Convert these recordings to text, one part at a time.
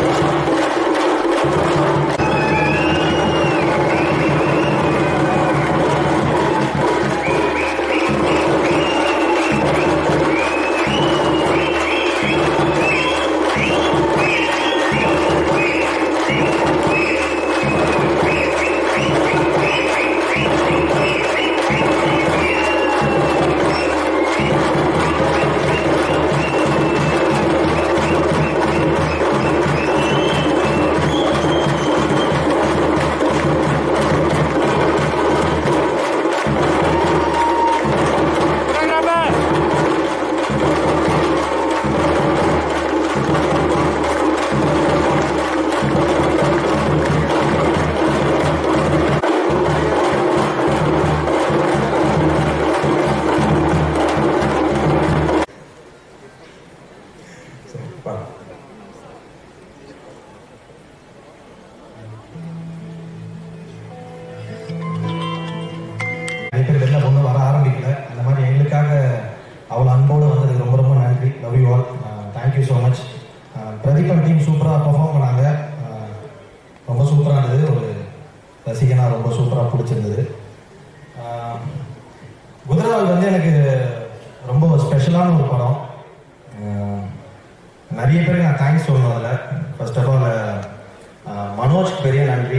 நிறைய பேர் வெளில பொண்ணு வர ஆரம்பிக்கல அந்த மாதிரி எங்களுக்காக அவ்வளோ அன்போடு வந்ததுக்கு ரொம்ப ரொம்ப நன்றி love you all thank you so much Pradeepan team சூப்பராக பெர்ஃபார்ம் பண்ணாங்க அஹ், ரொம்ப சூப்பராக இருந்தது ஒரு ரசிகனா ரொம்ப சூப்பராக பிடிச்சிருந்தது அஹ், குதிரவால் வந்து எனக்கு ரொம்ப ஸ்பெஷலான ஒரு படம் அஹ், நிறைய பேருக்கு நான் தேங்க்ஸ் சொல்லணும் அதில் ஃபர்ஸ்ட் ஆஃப் ஆல் மனோஜ்க்கு பெரிய நன்றி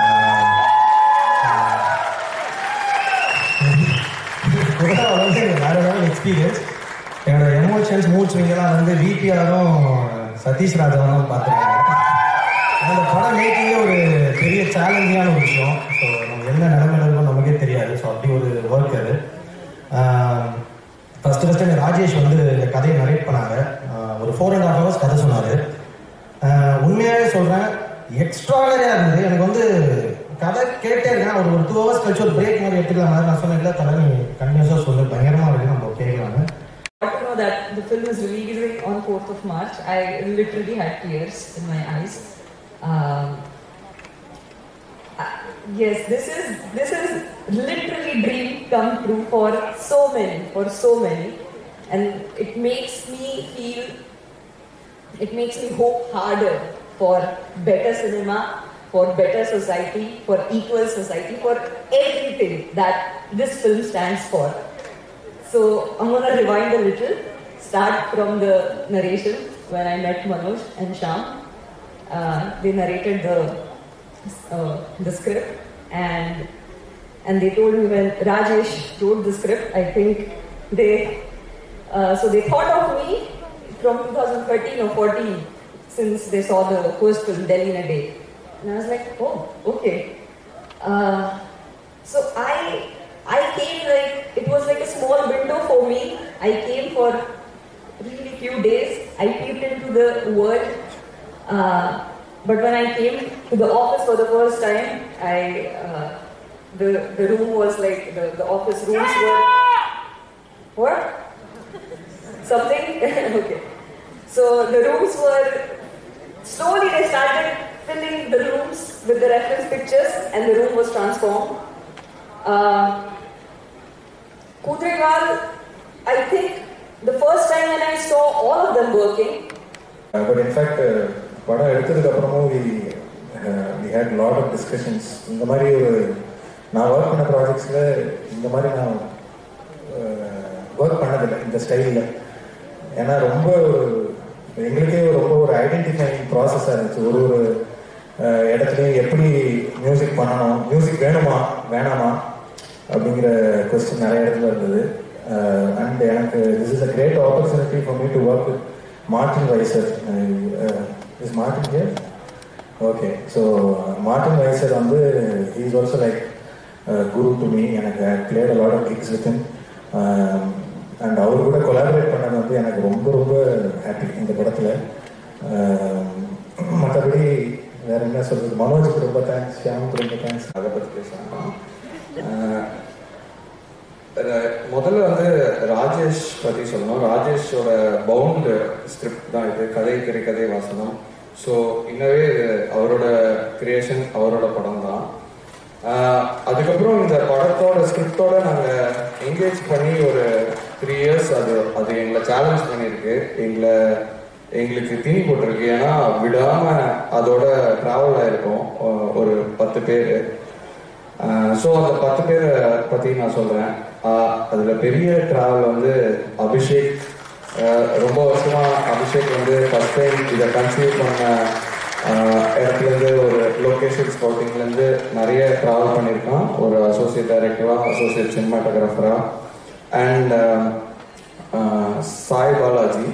அஹ், குதிரவால் வந்து எனக்கு வேற லெவல் எக்ஸ்பீரியன்ஸ் என்னோட எமோஷன்ஸ் மூட் ஸ்விங்கெல்லாம் வந்து விபிஆரும் சதீஷ் ராஜாவும் பார்த்துருக்காங்க அந்த படம் மேக்கிங்கே ஒரு பெரிய சேலஞ்சிங்கான ஒரு விஷயம் ஸோ நம்ம என்ன நிலைமையில இருக்கோம் நமக்கே தெரியாது ஸோ அப்படி ஒரு ஒர்க் அது ஃபர்ஸ்ட் ஃபர்ஸ்ட் எனக்கு ராஜேஷ் வந்து இந்த கதையை நரேட் பண்ணாங்க ஆஹ் ஒரு ஃபோர் அண்ட் ஹாஃப் ஹவர்ஸ் கதை சொன்னார் உண்மையாகவே சொல்கிறேன் எக்ஸ்ட்ரானரியாக இருந்தது எனக்கு வந்து கதை கேட்டே இருக்கேன் ஒரு ஒரு டூ ஹவர்ஸ் கழிச்சு ஒரு பிரேக் மாதிரி எடுத்துக்கலாம் மாதிரி நான் சொன்னேன் இல்லை தலை நீ கண்டினியூஸாக சொல்லு பயங்கரமாக இருக்கு நம்ம கேட்கலான்னு got to know that the film is releasing on 4th of March, I literally had tears in my eyes. Um, uh, yes, this is this is literally dream come true for so many, for so many, and it makes me feel, it makes me hope harder for better cinema, for better society, for equal society, for everything that this film stands for. So I'm gonna rewind a little, start from the narration when I met Manoj and Sham. Uh, they narrated the uh, the script and and they told me when Rajesh wrote the script, I think they uh, so they thought of me from 2013 or 14 since they saw the first film Delhi in a Day, and I was like, oh, okay. Uh, so I I came like it was like a small window for me. I came for really few days. I peeped into the world. Uh, but when I came to the office for the first time, I uh, the the room was like the, the office rooms were what something okay. So the rooms were slowly they started filling the rooms with the reference pictures, and the room was transformed. Uh, Kudriwal, I think the first time when I saw all of them working, but in fact படம் எடுத்ததுக்கு அப்புறமும் we we had lot of discussions இந்த மாதிரி ஒரு நான் work பண்ண ப்ராஜெக்ட்ஸில் இந்த மாதிரி நான் ஒர்க் பண்ணதில்லை இந்த ஸ்டைலில் ஏன்னா ரொம்ப ஒரு எங்களுக்கே ரொம்ப ஒரு ஐடென்டிஃபைங் ப்ராசஸாக இருந்துச்சு ஒரு ஒரு அஹ், இடத்துலையும் எப்படி மியூசிக் பண்ணணும் மியூசிக் வேணுமா வேணாமா அப்படிங்கிற கொஸ்டின் நிறைய இடத்துல இருந்தது அண்ட் எனக்கு this is a great opportunity for me to work with Martin Weiser is Martin here okay so Martin Weiser வந்து is also like guru to me எனக்கு played a lot of gigs with and அவர் கூட collaborate பண்ணது வந்து எனக்கு ரொம்ப ரொம்ப happy இந்த படத்தில் மற்றபடி வேற என்ன சொல்றது மனோஜுக்கு ரொம்ப தேங்க்ஸ் ஷியாமுக்கு ரொம்ப தேங்க்ஸ் அதை பற்றி பேசலாம் ஆஹ் ர- முதல்ல வந்து ராஜேஷ் பற்றி சொல்லணும் ராஜேஷோட பவுண்ட் ஸ்கிரிப்ட் தான் இது கதை திரைக்கதை வாசனம் ஸோ இன்னவே இது அவரோட கிரியேஷன் அவரோட படம் தான் ஆஹ் அதுக்கப்புறம் இந்த படத்தோட ஸ்கிரிப்டோட நாங்கள் என்கேஜ் பண்ணி ஒரு த்ரீ இயர்ஸ் அது அது எங்களை சேலஞ்ச் பண்ணியிருக்கு எங்களை எங்களுக்கு தீனி போட்டிருக்கு ஏன்னா விடாம அதோட டிராவல் ஆயிருக்கும் அஹ் ஒரு பத்து பேர் ஸோ அந்த பத்து பேரை பத்தி நான் சொல்றேன் ஆஹ் அதுல பெரிய டிராவல் வந்து அபிஷேக் ஆஹ் ரொம்ப வருஷமா அபிஷேக் வந்து ஃபர்ஸ்ட் டைம் இதை கன்சீவ் பண்ண ஆஹ் இடத்துல இருந்து ஒரு லொகேஷன் ஸ்கவுட்டிங்ல இருந்து நிறைய டிராவல் பண்ணியிருக்கான் ஒரு அசோசியேட் டைரக்டரா அசோசியேட் சினிமாட்டோகிராஃபரா அண்ட் சாய் பாலாஜி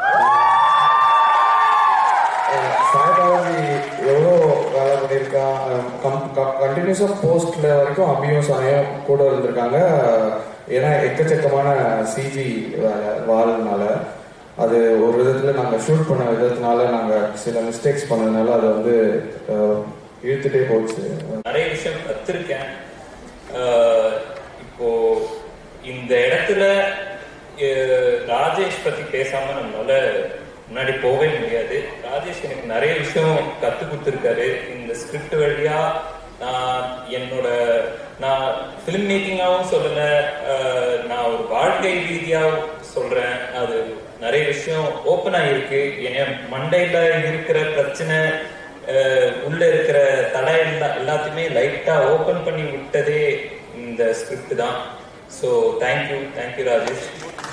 அஹ் சாய் பாலாஜி எவ்வளோ வேலை பண்ணியிருக்கான் கண்டினியூஸாக போஸ்ட்ல வரைக்கும் அபியும் சாயும் கூட இருந்திருக்காங்க ஏன்னா எக்கச்சக்கமான சிஜி வேலை வாழ்னால அது ஒரு விதத்தில் நாங்கள் ஷூட் பண்ண விதத்தினால நாங்கள் சில மிஸ்டேக்ஸ் பண்ணதுனால அதை வந்து அஹ், இழுத்துட்டே போச்சு நிறைய விஷயம் கத்திருக்கேன் ஆஹ் இப்போ இந்த இடத்துல அஹ், ராஜேஷ் பத்தி பேசாம நம்மளால முன்னாடி போகவே முடியாது ராஜேஷ் எனக்கு நிறைய விஷயம் கத்து கொடுத்துருக்காரு இந்த ஸ்கிரிப்ட் வழியா நான் என்னோட நான் ஃபிலிம் மேக்கிங்காகவும் சொல்லல ஆஹ், நான் ஒரு வாழ்க்கை ரீதியாகவும் சொல்றேன் அது நிறைய விஷயம் ஓப்பன் ஆகிருக்கு என் மண்டையில இருக்கிற பிரச்சனை அஹ் உள்ள இருக்கிற தடை எல்லா எல்லாத்தையுமே லைட்டா ஓபன் பண்ணி விட்டதே இந்த ஸ்கிரிப்ட் தான் so thank you thank you Rajesh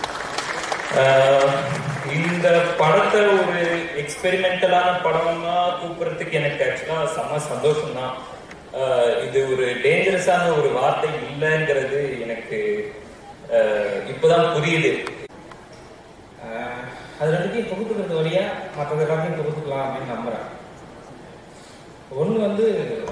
ah இந்த படத்தை ஒரு எக்ஸ்பெரிமெண்டலான படமா கூப்பிடுறதுக்கு எனக்கு ஆக்சுவலா செம்ம சந்தோஷம் தான் இது ஒரு டேஞ்சரஸான ஒரு வார்த்தை இல்லைங்கிறது எனக்கு அஹ் இப்போதான் புரியுது ஆஹ் அது ரெண்டுத்தையும் தொகுத்துக்கிறது வழியா மற்றது எல்லாத்தையும் தொகுத்துக்கலாம் அப்படின்னு நம்புறேன் ஒன்று வந்து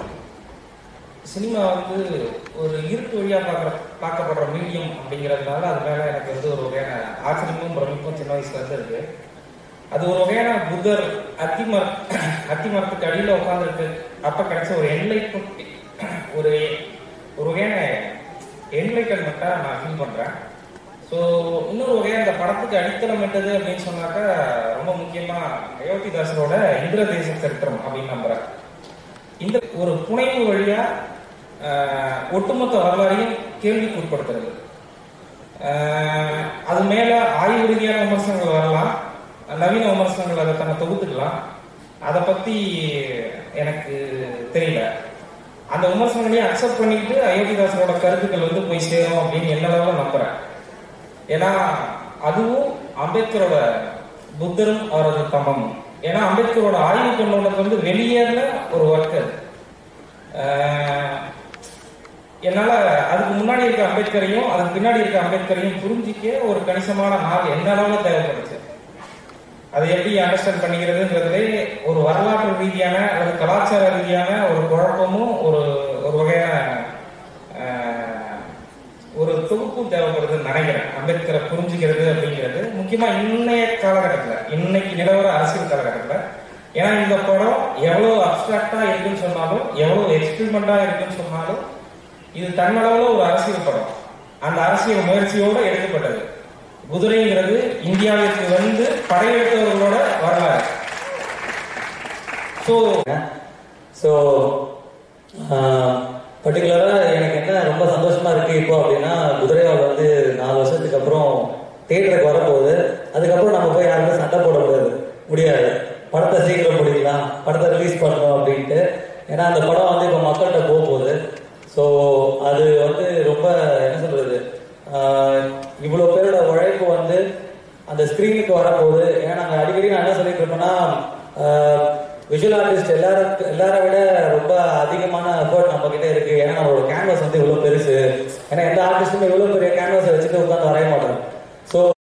சினிமா வந்து ஒரு இருட்டு வழியாக பார்க்குற பார்க்கப்படுற மீடியம் அப்படிங்கிறதுனால அது மேலே எனக்கு வந்து ஒரு வகையான ஆச்சரியமும் பிரமிப்பும் சின்ன வயசுல இருந்து இருக்கு அது ஒரு வகையான புத்தர் அத்தி மர அத்தி மரத்துக்கு அடியில் உட்காந்துருக்கு அப்போ கிடைச்ச ஒரு என்லைட்மெண்ட் ஒரு ஒரு வகையான என்லைட்டன்மெண்ட்டாக நான் ஃபீல் பண்ணுறேன் ஸோ இன்னொரு வகையாக அந்த படத்துக்கு அடித்தளம் விட்டது அப்படின்னு சொன்னாக்கா ரொம்ப முக்கியமாக அயோத்திதாசரோட இந்திர தேச சரித்திரம் அப்படின்னு நம்புறேன் இந்த ஒரு புனைவு வழியா ஆஹ், ஒட்டுமொத்த வரலாறையும் கேள்விக்கு உட்படுத்துறது ஆஹ், அது மேல ஆய்வு ரீதியான விமர்சனங்கள் வரலாம் நவீன விமர்சனங்கள் அதை தன்னை தொகுத்துக்கலாம் அதை பத்தி எனக்கு தெரியல அந்த விமர்சனங்களையும் அக்செப்ட் பண்ணிட்டு அயோத்திதாசரோட கருத்துக்கள் வந்து போய் சேரும் அப்படின்னு என்ன அளவுல நம்புறேன் ஏன்னா அதுவும் அம்பேத்கரோட புத்தரும் அவரது தம்பமும் ஏன்னா அம்பேத்கரோட ஆய்வு கொண்டோனது வந்து வெளியேறின ஒரு ஒர்க் அது ஆஹ் என்னால அதுக்கு முன்னாடி இருக்க அம்பேத்கரையும் அதுக்கு பின்னாடி இருக்க அம்பேத்கரையும் புரிஞ்சிக்க ஒரு கணிசமான நாள் எந்த அளவுல தேவைப்படுச்சு அதை எப்படி அண்டர்ஸ்டாண்ட் பண்ணிக்கிறதுங்கிறதுலே ஒரு வரலாற்று ரீதியான ஒரு கலாச்சார ரீதியான ஒரு குழப்பமும் ஒரு ஒரு வகையான ஆஹ், ஒரு தொகுப்பும் தேவைப்படுதுன்னு நினைக்கிறேன் அம்பேத்கரை புரிஞ்சுக்கிறது அப்படிங்கிறது முக்கியமா இன்னைய காலகட்டத்தில் இன்னைக்கு நிலவர அரசியல் காலகட்டத்தில் ஏன்னா இந்த படம் எவ்வளவு அப்டிராக்டா இருக்குன்னு சொன்னாலும் எவ்வளவு எக்ஸ்பெரிமெண்டா இருக்குன்னு சொன்னாலும் இது தன்னளவுல ஒரு அரசியல் படம் அந்த அரசியல் முயற்சியோட எடுக்கப்பட்டது குதிரைங்கிறது இந்தியாவிற்கு வந்து படையெடுத்தவர்களோட வரலாறு ஸோ ஸோ பர்டிகுலராக எனக்கு என்ன ரொம்ப சந்தோஷமா இருக்கு இப்போ அப்படின்னா குதிரைவால் வந்து நாலு வருஷத்துக்கு அப்புறம் தேட்டருக்கு வரப்போகுது அதுக்கப்புறம் நம்ம போய் யாருமே சண்டை போட முடியாது முடியாது படத்தை சீக்கிரம் முடிக்கலாம் படத்தை ரிலீஸ் பண்ணணும் அப்படின்ட்டு ஏன்னா அந்த படம் வந்து இப்போ மக்கள்கிட்ட போக போகுது ஸோ அது வந்து ரொம்ப என்ன சொல்றது ஆஹ் இவ்வளோ பேரோட உழைப்பு வந்து அந்த ஸ்க்ரீனுக்கு வரப்போகுது ஏன்னா நாங்கள் அடிக்கடி நான் என்ன சொல்லிட்டு இருப்பேன்னா விஷுவல் ஆர்டிஸ்ட் எல்லாரும் எல்லாரை விட ரொம்ப அதிகமான எஃபர்ட் நம்ம கிட்ட இருக்கு ஏன்னா நம்மளோட கேன்வாஸ் வந்து இவ்வளோ பெருசு ஏன்னா எந்த ஆர்டிஸ்ட்டுமே இவ்வளோ பெரிய கேன்வாஸை வச்சுட்டு உட்காந்து வரைய மாட்டோம் ஸோ